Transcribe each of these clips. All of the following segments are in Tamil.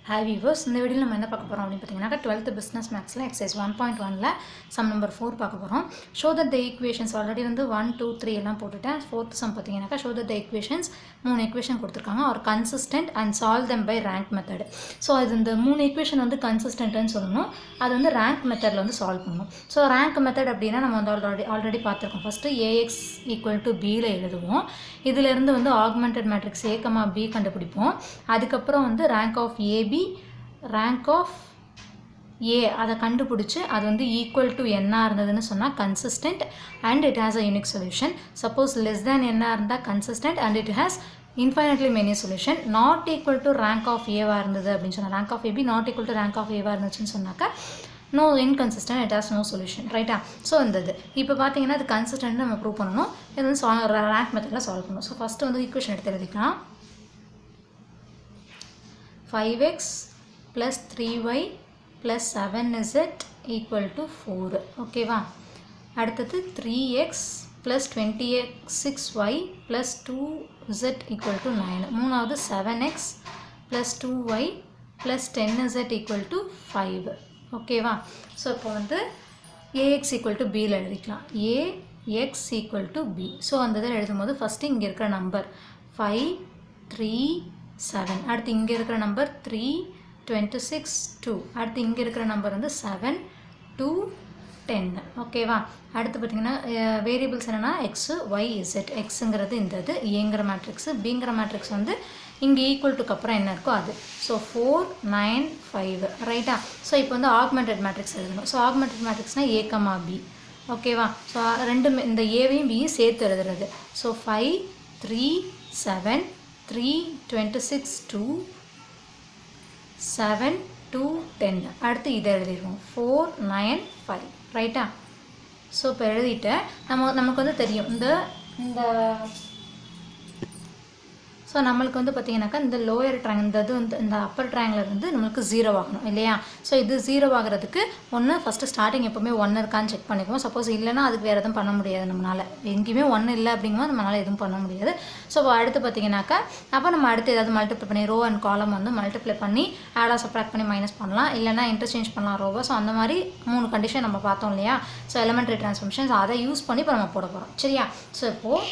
ஹாய் விவர்ஸ் இந்த வீடியோவில் நம்ம என்ன பார்க்க போகிறோம் அப்படின்னு பார்த்தீங்கன்னா டுவெல்த் பிஸ்னஸ் மேக்ஸில் எக்ஸைஸ் ஒன் பாயிண்ட் ஒனில் சம் நம்பர் ஃபோர் பார்க்க போகிறோம் show that the equations already வந்து ஒன் டூ த்ரீ எல்லாம் போட்டுட்டேன் ஃபோர்த் சம் பார்த்தீங்கன்னாக்கா ஷோ தட் த ஈக்குவேஷன்ஸ் மூணு ஈக்குவேஷன் கொடுத்துருக்காங்க ஒரு consistent and solve them by rank method so அது இந்த மூணு ஈக்குவேஷன் வந்து கன்சிஸ்டன்ட்னு சொல்லணும் அது வந்து ரேங்க் மெத்தடில் வந்து சால்வ் பண்ணணும் ஸோ ரேங்க் மெத்தட் அப்படின்னா நம்ம வந்து ஆல்ரெடி ஆல்ரெடி பார்த்துருக்கோம் ஃபஸ்ட்டு ஏஎக்ஸ் ஈக்குவல் டு பியில் எழுதுவோம் இதிலேருந்து வந்து augmented matrix A comma B கண்டுபிடிப்போம் அதுக்கப்புறம் வந்து rank of AB rank of A அதை கண்டுபிடிச்சி அது வந்து ஈக்குவல் டு என்ன இருந்ததுன்னு சொன்னால் consistent and it has a unique solution suppose less than என்ன இருந்தால் consistent and it has infinitely many solution not equal to rank of ஏவாக இருந்தது அப்படின்னு சொன்னால் rank of AB not equal to rank of ஏவாக இருந்துச்சுன்னு சொன்னாக்கா no inconsistent it has no solution ரைட்டா ஸோ இந்த இது இப்போ பார்த்தீங்கன்னா அது கன்சிஸ்டன்ட் நம்ம ப்ரூவ் பண்ணணும் இது வந்து சா ரேங்க் மெத்தடில் சால்வ் பண்ணணும் ஸோ ஃபஸ்ட்டு வந்து ஈக்குவேஷன் எடுத்து எழுதிக்கலாம் five X plus three Y plus seven Z equal to four ஓகேவா அடுத்தது three X plus twenty X six Y plus two Z equal to nine மூணாவது seven X plus two Y plus ten Z equal to five ஓகேவா ஸோ இப்போ வந்து ஏஎக்ஸ் ஈக்குவல் டு பியில் எழுதிக்கலாம் A X equal to B so அந்த இதில் எழுதும்போது ஃபஸ்ட்டு இங்கே இருக்கிற நம்பர் ஃபைவ் த்ரீ செவன் அடுத்து இங்கே இருக்கிற number three twenty six two அடுத்து இங்கே இருக்கிற நம்பர் வந்து செவன் டூ டென் ஓகேவா அடுத்து பார்த்தீங்கன்னா வேரியபிள்ஸ் என்னென்னா எக்ஸு ஒய் இசட் எக்ஸுங்கிறது இந்த இது ஏங்கிற மேட்ரிக்ஸு பிங்கிற மேட்ரிக்ஸ் வந்து இங்கே ஈக்குவல் டுக்கு அப்புறம் என்ன இருக்கோ அது ஸோ ஃபோர் நைன் ஃபைவ் ரைட்டா ஸோ இப்போ வந்து ஆக்மெண்டட் மேட்ரிக்ஸ் எழுதணும் ஸோ ஆக்மெண்டட் மேட்ரிக்ஸ்னால் ஏக்கமா பி ஓகேவா ஸோ ரெண்டுமே இந்த ஏவையும் பியும் சேர்த்து எழுதுறது so five three seven three twenty six two seven two ten அடுத்து இதை எழுதிடுவோம் ஃபோர் நைன் ஃபைவ் ரைட்டா ஸோ இப்போ எழுதிட்டேன் நம்ம நமக்கு வந்து தெரியும் இந்த இந்த ஸோ நம்மளுக்கு வந்து பார்த்தீங்கன்னாக்கா இந்த லோயர் ட்ராங் இந்த இது வந்து இந்த அப்பர் ட்ராங்கில் வந்து நம்மளுக்கு ஜீரோ ஆகணும் இல்லையா ஸோ இது ஜீரோ ஆகிறதுக்கு ஒன்று ஃபஸ்ட்டு ஸ்டார்டிங் எப்போவுமே ஒன்று இருக்கான்னு செக் பண்ணிக்குவோம் சப்போஸ் இல்லைன்னா அதுக்கு வேறு எதுவும் பண்ண முடியாது நம்மளால் எங்கேயுமே ஒன்று இல்லை அப்படிங்கும்போது நம்மளால் எதுவும் பண்ண முடியாது ஸோ அடுத்து பார்த்தீங்கன்னாக்கா அப்போ நம்ம அடுத்து ஏதாவது மல்டிப்ளை பண்ணி ரோ அண்ட் காலம் வந்து மல்டிப்ளை பண்ணி ஆடாக சப்ராக்ட் பண்ணி மைனஸ் பண்ணலாம் இல்லைனா இன்டர்சேஞ்ச் பண்ணலாம் ரோவை ஸோ அந்த மாதிரி மூணு கண்டிஷன் நம்ம பார்த்தோம் இல்லையா ஸோ எலமெண்ட்ரி ட்ரான்ஸ்ஃபர்மேஷன்ஸ் அதை யூஸ் பண்ணி இப்போ நம்ம போட போகிறோம் சரியா ஸோ இப்போது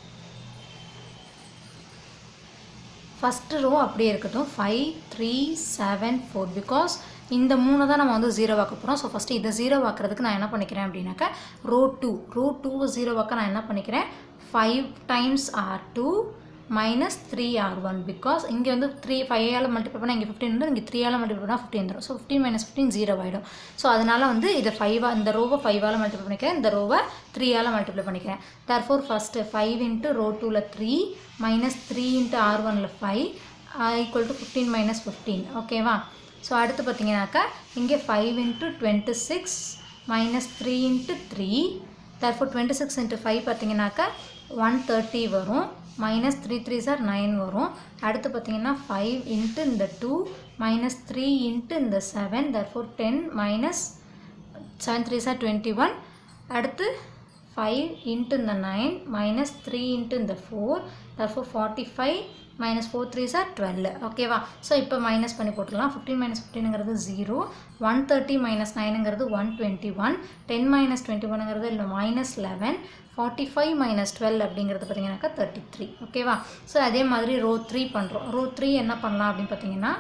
ஃபஸ்ட்டு ரோ அப்படியே இருக்கட்டும் five three seven four because இந்த மூணு தான் நம்ம வந்து ஜீரோ ஆக்க போகிறோம் ஸோ ஃபஸ்ட்டு இதை ஜீரோ ஆக்கிறதுக்கு நான் என்ன பண்ணிக்கிறேன் அப்படின்னாக்கா ரோ டூ ரோ டூவை ஜீரோ ஆக்க நான் என்ன பண்ணிக்கிறேன் five times R two minus three R one because இங்கே வந்து த்ரீ ஃபைவால் மல்டிப்ளை பண்ணால் இங்கே ஃபிஃப்டின் வந்து இங்கே த்ரீயால் மல்டிப்ளை பண்ணால் ஃபிஃப்டின் வந்துடும் so fifteen minus fifteen zero ஆகிடும் ஸோ அதனால் வந்து இதை ஃபைவாக இந்த ரோவை ஃபைவால் மல்டிப்ளை பண்ணிக்கிறேன் இந்த ரோவை த்ரீயால் மல்டிப்ளை பண்ணிக்கிறேன் therefore first five into row டூவில் three minus three into R ஒனில் five equal to fifteen minus fifteen ஓகேவா ஸோ அடுத்து பார்த்தீங்கன்னாக்கா இங்கே five into twenty six minus three into three therefore twenty six into five பார்த்தீங்கன்னாக்கா ஒன் தேர்ட்டி வரும் minus three three are nine வரும் அடுத்து பார்த்தீங்கன்னா ஃபைவ் இன்ட்டு இந்த டூ மைனஸ் த்ரீ இன்ட்டு இந்த seven therefore ten minus seven three sir twenty one அடுத்து ஃபைவ் இன்ட்டு இந்த நைன் மைனஸ் த்ரீ இன்ட்டு இந்த four therefore forty five minus four three are twelve ஓகேவா ஸோ இப்போ மைனஸ் பண்ணி போட்டுடலாம் ஃபிஃப்டீன் மைனஸ் ஃபிஃப்டினுங்கிறது ஜீரோ ஒன் தேர்ட்டி மைனஸ் நைனுங்கிறது one twenty one ten minus twenty ஒனுங்கிறது இல்லை minus eleven forty five minus twelve அப்படிங்கிறது பார்த்தீங்கன்னாக்கா தேர்ட்டி த்ரீ ஓகேவா ஸோ அதே மாதிரி ரோ த்ரீ பண்ணுறோம் ரோ த்ரீ என்ன பண்ணலாம் அப்படின்னு பார்த்தீங்கன்னா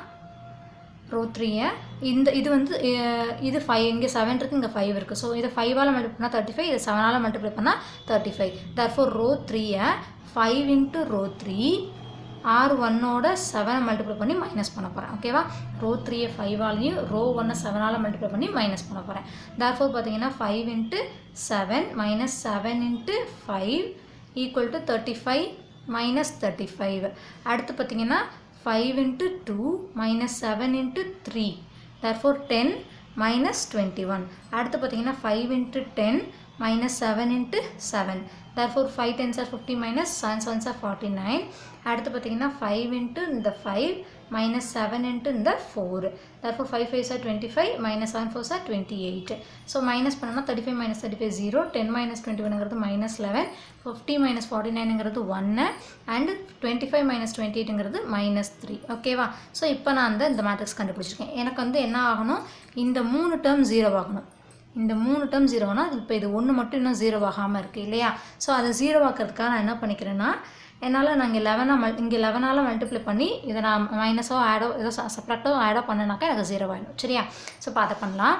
ரோ த்ரீயை இந்த இது வந்து இது ஃபைவ் இங்கே செவன் இருக்குது இங்கே ஃபைவ் இருக்குது ஸோ இதை ஃபைவால் மல்டிப்ளை பண்ணால் தேர்ட்டி ஃபைவ் இதை செவனால் மல்டிப்ளை பண்ணால் thirty five therefore four row five into row three R ஒன்னோட செவனை மல்டிப்ளை பண்ணி மைனஸ் பண்ண போகிறேன் ஓகேவா ரோ த்ரீயை ஃபைவாலையும் ரோ ஒன்னை செவனால் மல்டிப்ளை பண்ணி மைனஸ் பண்ண போகிறேன் தேர்ஃபோர் பார்த்தீங்கன்னா five into seven minus seven into five equal to thirty five minus thirty five அடுத்து பார்த்தீங்கன்னா five into two minus seven into three therefore ten minus twenty one அடுத்து பார்த்தீங்கன்னா five into ten minus 7 into 7 therefore 5 10s are 50 minus 7 7s are 49 அடுத்து பார்த்தீங்கன்னா 5 into இந்த 5 minus 7 into இந்த 4 therefore 5 5 are 25 minus 7 4 are 28 so minus பண்ணனா 35 minus 35 0 10 minus 21 ங்கிறது minus 11 50 minus 49 ங்கிறது 1 and 25 minus 28 ங்கிறது minus 3 ஓகேவா ஸோ இப்போ நான் அந்த இந்த மேட்ரிக்ஸ் கண்டுபிடிச்சிருக்கேன் எனக்கு வந்து என்ன ஆகணும் இந்த மூணு டேர்ம் ஜீரோ ஆகணும் இந்த மூணு டேர்ம் ஜீரோனா இப்போ இது ஒன்று மட்டும் இன்னும் ஜீரோ ஆகாமல் இருக்குது இல்லையா ஸோ அதை ஜீரோ ஆக்கிறதுக்காக நான் என்ன பண்ணிக்கிறேன்னா என்னால் நான் இங்கே லெவனாக மல் இங்கே லெவனால் மல்டிப்ளை பண்ணி இதை நான் மைனஸோ ஆடோ ஏதோ செப்பரேட்டோ ஆடோ பண்ணனாக்கா எனக்கு ஜீரோ ஆகிடும் சரியா ஸோ இப்போ அதை பண்ணலாம்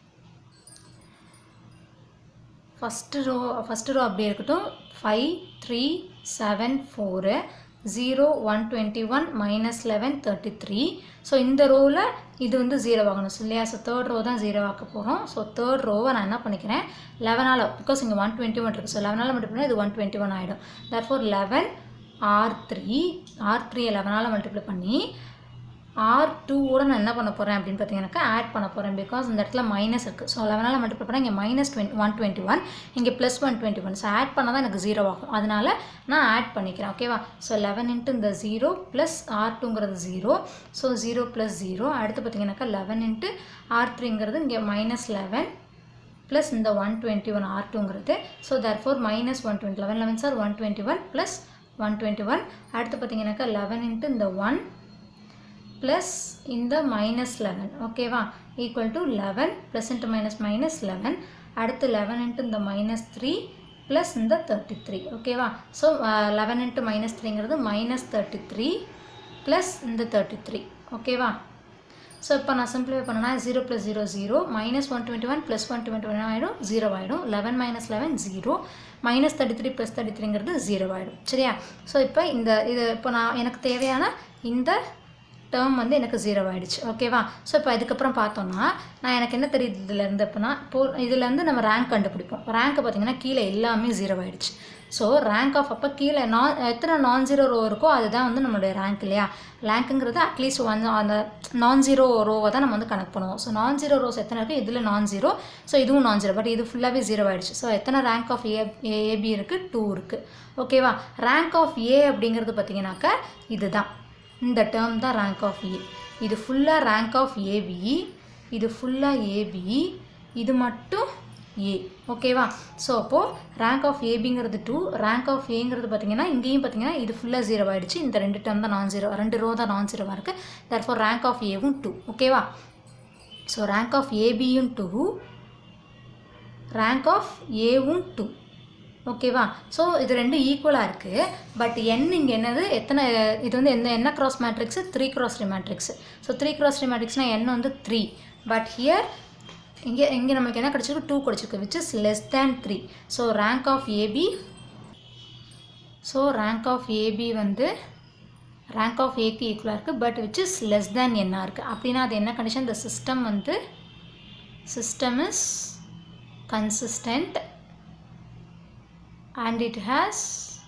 ஃபஸ்ட்டு ரோ ஃபஸ்ட்டு ரோ அப்படியே இருக்கட்டும் five three seven four zero one twenty one minus eleven thirty three so இந்த ரோவில் இது வந்து ஜீரோ ஆகணும் ஸோ இல்லையா ஸோ தேர்ட் ரோ தான் ஜீரோ ஆக்க போகிறோம் ஸோ தேர்ட் ரோவை நான் என்ன பண்ணிக்கிறேன் லெவனால் பிகாஸ் இங்கே ஒன் டுவெண்ட்டி ஒன் இருக்குது ஸோ லெவனால் மட்டும் பண்ணால் இது ஒன் டுவெண்ட்டி ஒன் ஆகிடும் therefore eleven R three R three லெவனால் மல்டிப்ளை பண்ணி ஆர் டூவோட நான் என்ன பண்ண போகிறேன் அப்படின்னு பார்த்தீங்கன்னாக்கா ஆட் பண்ண போகிறேன் பிகாஸ் இந்த இடத்துல மைனஸ் இருக்குது ஸோ லெவனால் மல்டிப்ளை பண்ணால் இங்கே minus twenty one twenty one இங்கே plus one twenty one so add பண்ணால் தான் எனக்கு ஜீரோ ஆகும் அதனால் நான் ஆட் பண்ணிக்கிறேன் ஓகேவா ஸோ லெவன் இன்ட்டு இந்த ஜீரோ ப்ளஸ் ஆர் டூங்கிறது zero so zero plus zero அடுத்து பார்த்தீங்கன்னாக்கா லெவன் இன்ட்டு ஆர் த்ரீங்கிறது இங்கே மைனஸ் லெவன் ப்ளஸ் இந்த ஒன் டுவெண்ட்டி ஒன் ஆர் டூங்கிறது so therefore minus one twenty eleven eleven are one twenty one plus one twenty one அடுத்து பார்த்தீங்கன்னாக்கா லெவன் இன்ட்டு இந்த ஒன் ப்ளஸ் இந்த மைனஸ் லெவன் ஓகேவா equal to eleven plus into minus minus eleven அடுத்து லெவன் இன்ட்டு இந்த மைனஸ் த்ரீ ப்ளஸ் இந்த தேர்ட்டி த்ரீ ஓகேவா ஸோ லெவன் இன்ட்டு மைனஸ் த்ரீங்கிறது மைனஸ் தேர்ட்டி த்ரீ ப்ளஸ் இந்த தேர்ட்டி த்ரீ ஓகேவா ஸோ இப்போ நான் சிம்பிளிஃபை பண்ணனா zero plus zero zero minus one twenty one plus one twenty one ஆகிடும் ஜீரோ ஆகிடும் eleven minus eleven zero minus thirty three plus thirty த்ரீங்கிறது ஜீரோ ஆகிடும் சரியா ஸோ இப்போ இந்த இது இப்போ நான் எனக்கு தேவையான இந்த டேர்ம் வந்து எனக்கு ஜீரோ ஆகிடுச்சு ஓகேவா ஸோ இப்போ இதுக்கப்புறம் பார்த்தோம்னா நான் எனக்கு என்ன தெரியுது இதுலேருந்து அப்படின்னா இப்போ இதுலேருந்து நம்ம ரேங்க் கண்டுபிடிப்போம் ரேங்க் பார்த்தீங்கன்னா கீழே எல்லாமே ஜீரோ ஆகிடுச்சு ஸோ ரேங்க் ஆஃப் அப்போ கீழே நான் எத்தனை நான் ஜீரோ ரோ இருக்கோ அதுதான் வந்து நம்மளுடைய ரேங்க் இல்லையா ரேங்க்குங்கிறது அட்லீஸ்ட் ஒன் அந்த நான் ஜீரோ ரோவை தான் நம்ம வந்து கணக்கு பண்ணுவோம் ஸோ நான் ஜீரோ ரோஸ் எத்தனை இருக்குது இதில் நான் ஜீரோ ஸோ இதுவும் நான் ஜீரோ பட் இது ஃபுல்லாகவே ஜீரோ ஆகிடுச்சு ஸோ எத்தனை ரேங்க் ஆஃப் ஏ ஏபி இருக்குது டூ இருக்குது ஓகேவா ரேங்க் ஆஃப் ஏ அப்படிங்கிறது பார்த்தீங்கன்னாக்கா இதுதான் இந்த டேர்ம் தான் ரேங்க் ஆஃப் ஏ இது ஃபுல்லாக ரேங்க் ஆஃப் ஏபி இது ஃபுல்லாக ஏபி இது மட்டும் ஏ ஓகேவா ஸோ அப்போது ரேங்க் ஆஃப் ஏபிங்கிறது டூ ரேங்க் ஆஃப் ஏங்கிறது பார்த்தீங்கன்னா இங்கேயும் பார்த்தீங்கன்னா இது ஃபுல்லாக ஜீரோ ஆகிடுச்சு இந்த ரெண்டு டேர்ம் தான் நான் ஜீரோ ரெண்டு ரோ தான் நான் ஜீரோவாக இருக்குது தர்ஃபோர் ரேங்க் ஆஃப் ஏவும் டூ ஓகேவா ஸோ ரேங்க் ஆஃப் ஏபியும் டூ ரேங்க் ஆஃப் ஏவும் டூ ஓகேவா ஸோ இது ரெண்டும் ஈக்குவலாக இருக்குது பட் என் இங்கே என்னது எத்தனை இது வந்து எந்த என்ன cross matrix three cross three matrix so three cross three மேட்ரிக்ஸ்னால் என் வந்து த்ரீ பட் ஹியர் இங்கே இங்கே நம்மளுக்கு என்ன கிடச்சிருக்கு டூ கிடச்சிருக்கு which is less than three so rank of AB so rank of AB வந்து ரேங்க் ஆஃப் ஏக்கு ஈக்குவலாக இருக்குது but which is less than என்ன இருக்குது அப்படின்னா அது என்ன கண்டிஷன் இந்த சிஸ்டம் வந்து system is consistent and it has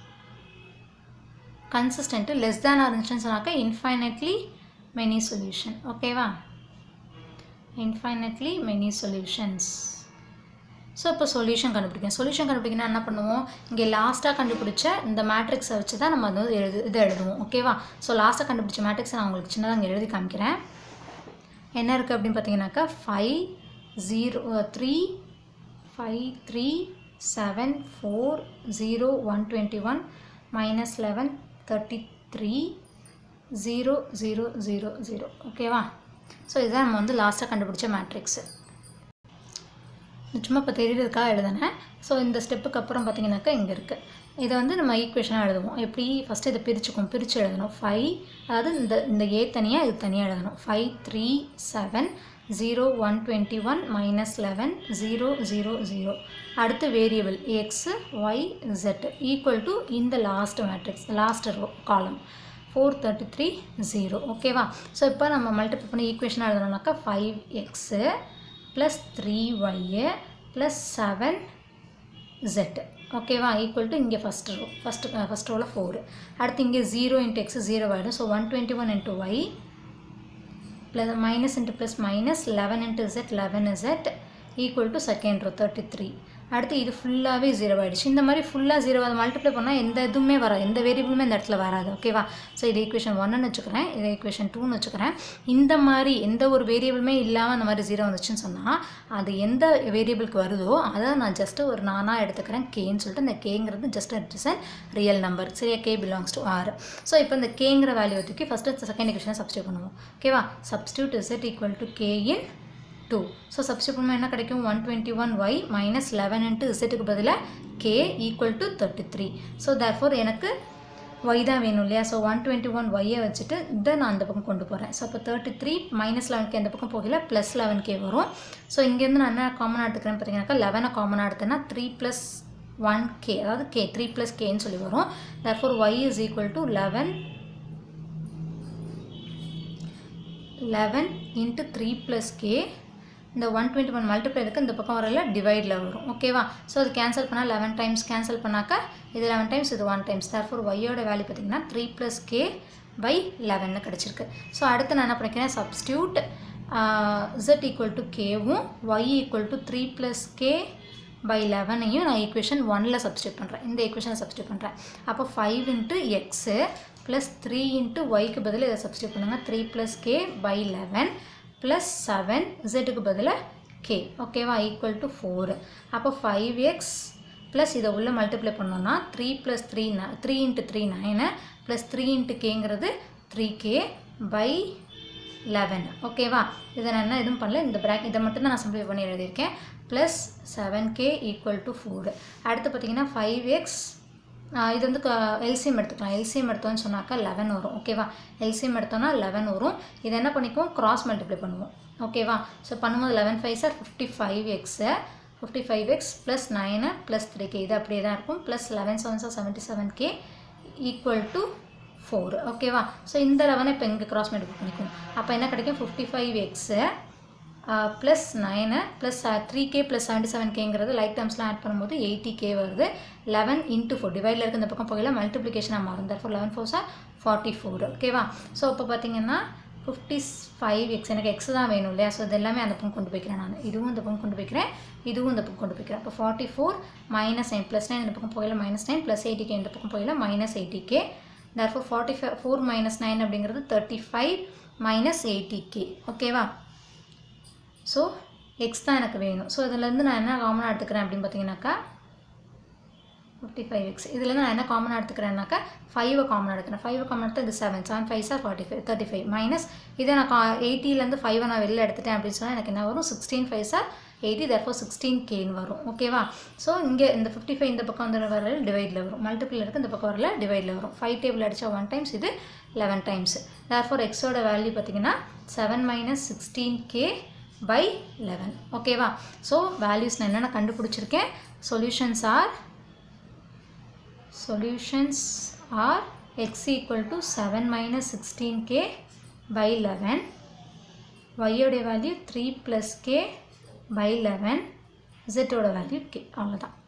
consistent less than or இருந்துச்சுன்னு சொன்னாக்க infinitely many solution ஓகேவா infinitely many solutions ஸோ இப்போ சொல்யூஷன் கண்டுபிடிக்கணும் சொல்யூஷன் கண்டுபிடிக்கணும் என்ன பண்ணுவோம் இங்கே லாஸ்ட்டாக கண்டுபிடிச்ச இந்த மேட்ரிக்ஸை வச்சு தான் நம்ம வந்து எழுது இது எழுதுவோம் ஓகேவா ஸோ லாஸ்ட்டாக கண்டுபிடிச்ச மேட்ரிக்ஸை நான் உங்களுக்கு சின்னதாக இங்கே எழுதி காமிக்கிறேன் என்ன இருக்குது அப்படின்னு பார்த்தீங்கன்னாக்கா five zero three five three seven four zero one twenty one minus eleven thirty three zero zero zero zero ஓகேவா ஸோ இதுதான் நம்ம வந்து லாஸ்ட்டாக கண்டுபிடிச்ச மேட்ரிக்ஸு சும்மா இப்போ தெரியறதுக்காக எழுதினேன் ஸோ இந்த ஸ்டெப்புக்கு அப்புறம் பார்த்தீங்கன்னாக்கா இங்கே இருக்குது இதை வந்து நம்ம ஈக்குவேஷனாக எழுதுவோம் எப்படி ஃபஸ்ட்டு இதை பிரிச்சுக்கும் பிரித்து எழுதணும் ஃபைவ் அதாவது இந்த இந்த ஏ தனியாக இது தனியாக எழுதணும் five three seven zero one twenty one minus eleven zero zero zero அடுத்து variable x y z equal to இந்த last matrix last row column four thirty three zero ஓகேவா ஸோ இப்போ நம்ம மல்டிபிள் பண்ணி ஈக்குவேஷனாக எழுதணும்னாக்கா five x plus three y plus seven z ஓகேவா ஈக்குவல் டு இங்கே ஃபஸ்ட் ரோ ஃபஸ்ட்டு ஃபஸ்ட் ரோவில் ஃபோர் அடுத்து இங்கே ஜீரோ இன்ட்டு எக்ஸ் ஜீரோ ஆகிடும் so one twenty one into y plus minus into plus minus 11 into z 11 z equal to second row 33 அடுத்து இது ஃபுல்லாகவே ஜீரோ ஆகிடுச்சு இந்த மாதிரி ஃபுல்லாக ஜீரோ அதை மல்டிப்ளை பண்ணால் எந்த இதுவுமே வராது எந்த வேரியபிளுமே இந்த இடத்துல வராது ஓகேவா ஸோ இது ஈக்குவேஷன் ஒன்னுன்னு வச்சுக்கிறேன் இது ஈக்குவேஷன் டூன்னு வச்சுக்கிறேன் இந்த மாதிரி எந்த ஒரு வேரியபிளுமே இல்லாமல் அந்த மாதிரி ஜீரோ வந்துச்சுன்னு சொன்னால் அது எந்த வேரியபிளுக்கு வருதோ அதை நான் ஜஸ்ட்டு ஒரு நானாக எடுத்துக்கிறேன் கேன்னு சொல்லிட்டு இந்த கேங்கிறது just it is real number சரியா k belongs to R so இப்போ இந்த கேங்கிற வேல்யூ தூக்கி ஃபஸ்ட்டு செகண்ட் ஈக்குவேஷனை சப்ஸ்டியூட் பண்ணுவோம் ஓகேவா substitute is it equal to k in two so substitute பண்ணும்போது என்ன கிடைக்கும் one twenty one y minus eleven into இசட்டுக்கு பதிலாக k equal to thirty three so therefore எனக்கு ஒய் தான் வேணும் இல்லையா ஸோ ஒன் டுவெண்ட்டி ஒன் ஒய்யை வச்சுட்டு இதை நான் அந்த பக்கம் கொண்டு போகிறேன் ஸோ அப்போ thirty three minus eleven k அந்த பக்கம் போகல ப்ளஸ் லெவன் கே வரும் ஸோ இங்கேருந்து நான் என்ன காமனாக எடுத்துக்கிறேன்னு பார்த்தீங்கன்னாக்கா லெவனை காமனாக எடுத்தேன்னா த்ரீ ப்ளஸ் ஒன் கே அதாவது கே த்ரீ ப்ளஸ் கேன்னு சொல்லி வரும் therefore y is equal to eleven eleven into three plus k இந்த ஒன் டுவெண்ட்டி ஒன் மல்டிப்ளை இருக்குது இந்த பக்கம் வரல டிவைடில் வரும் ஓகேவா ஸோ அது கேன்சல் பண்ணால் லெவன் டைம்ஸ் கேன்சல் பண்ணாக்கா இது லெவன் டைம்ஸ் இது ஒன் டைம்ஸ் தேர்ஃபோர் ஒய்யோட வேல்யூ பார்த்தீங்கன்னா த்ரீ ப்ளஸ் கே பை லெவன்னு கிடச்சிருக்கு ஸோ அடுத்து நான் என்ன பண்ணிக்கிறேன் சப்ஸ்டியூட் z ஈக்குவல் டு கேவும் y equal to three plus k by லெவனையும் நான் ஈக்குவேஷன் ஒனில் சப்ஸ்டியூட் பண்ணுறேன் இந்த ஈக்குவேஷனை சப்ஸ்டியூட் பண்ணுறேன் அப்போ five into x plus three into ஒய்க்கு பதில் இதை சப்ஸ்டியூட் பண்ணுங்கள் three plus k by eleven plus seven இசட்டுக்கு பதிலாக கே ஓகேவா ஈக்குவல் டு ஃபோரு அப்போ ஃபைவ் எக்ஸ் ப்ளஸ் இதை உள்ளே மல்டிப்ளை பண்ணோன்னா த்ரீ ப்ளஸ் த்ரீ ந three into three nine plus three into கேங்கிறது த்ரீ கே பை லெவன் ஓகேவா இதை நான் என்ன எதுவும் பண்ணல இந்த ப்ராக் இதை மட்டும் தான் நான் சிம்பிளை பண்ணி எழுதியிருக்கேன் plus seven k equal to four அடுத்து பார்த்தீங்கன்னா ஃபைவ் எக்ஸ் இது வந்து எல்சிஎம் எடுத்துக்கலாம் எல்சிஎம் எடுத்தோம்னு சொன்னாக்கா லெவன் வரும் ஓகேவா எல்சிஎம் எடுத்தோம்னா லெவன் வரும் இதை என்ன பண்ணிக்குவோம் கிராஸ் மல்டிப்ளை பண்ணுவோம் ஓகேவா ஸோ பண்ணும்போது eleven five are fifty five x fifty five X plus nine plus three k இது அப்படியே தான் இருக்கும் plus eleven seven are seventy seven k equal to four ஓகேவா ஸோ இந்த லெவனை இப்போ இங்கே கிராஸ் மல்டிப்ளை பண்ணிக்குவோம் அப்போ என்ன கிடைக்கும் fifty five x plus nine plus three k plus seventy seven கேங்கிறது லைக் டேர்ம்ஸ்லாம் ஆட் பண்ணும்போது எயிட்டி கே வருது லெவன் இன்ட்டு ஃபோர் டிவைடில் இருக்க இந்த பக்கம் போகல மல்டிப்ளிகேஷனாக மாறும் therefore eleven four are forty four ஓகேவா ஸோ இப்போ பார்த்தீங்கன்னா ஃபிஃப்டி ஃபைவ் எக்ஸ் எனக்கு எக்ஸ் தான் வேணும் இல்லையா ஸோ இது எல்லாமே அந்த பக்கம் கொண்டு போய்க்கிறேன் நான் இதுவும் இந்த பக்கம் கொண்டு போய்க்கிறேன் இதுவும் இந்த பக்கம் கொண்டு போய்க்கிறேன் அப்போ forty four minus nine plus nine இந்த பக்கம் போகல minus nine plus eighty k இந்த பக்கம் போகல minus eighty k therefore forty five four minus nine அப்படிங்கிறது thirty five minus eighty k ஓகேவா ஸோ எக்ஸ் தான் எனக்கு வேணும் ஸோ இதுலேருந்து நான் என்ன காமனாக எடுத்துக்கிறேன் அப்படின்னு பார்த்தீங்கன்னாக்கா ஃபிஃப்டி ஃபைவ் எக்ஸ் இதில் நான் என்ன காமனாக எடுத்துக்கிறேன்னாக்கா ஃபைவை காமனாக எடுக்கிறேன் ஃபைவ் காமன் எடுத்து இது seven seven five are forty five thirty five minus இதை நான் கா எயிட்டிலேருந்து ஃபைவை நான் வெளில எடுத்துட்டேன் அப்படின்னு சொன்னால் எனக்கு என்ன வரும் sixteen five are eighty therefore sixteen கேன்னு வரும் ஓகேவா ஸோ இங்கே இந்த ஃபிஃப்டி ஃபைவ் இந்த பக்கம் வந்து வரல டிவைடில் வரும் மல்டிபிள் இருக்குது இந்த பக்கம் வரல டிவைடில் வரும் ஃபைவ் டேபிள் அடித்தா ஒன் டைம்ஸ் இது லெவன் டைம்ஸ் தர்ஃபோர் எக்ஸோட வேல்யூ பார்த்தீங்கன்னா seven minus sixteen k by eleven ஓகேவா ஸோ வேல்யூஸ் நான் என்னென்ன கண்டுபிடிச்சிருக்கேன் solutions are solutions are x equal to seven minus sixteen k by eleven ஒய்யோடைய value three plus k by eleven இசட்டோட வேல்யூ கே அவ்வளோதான்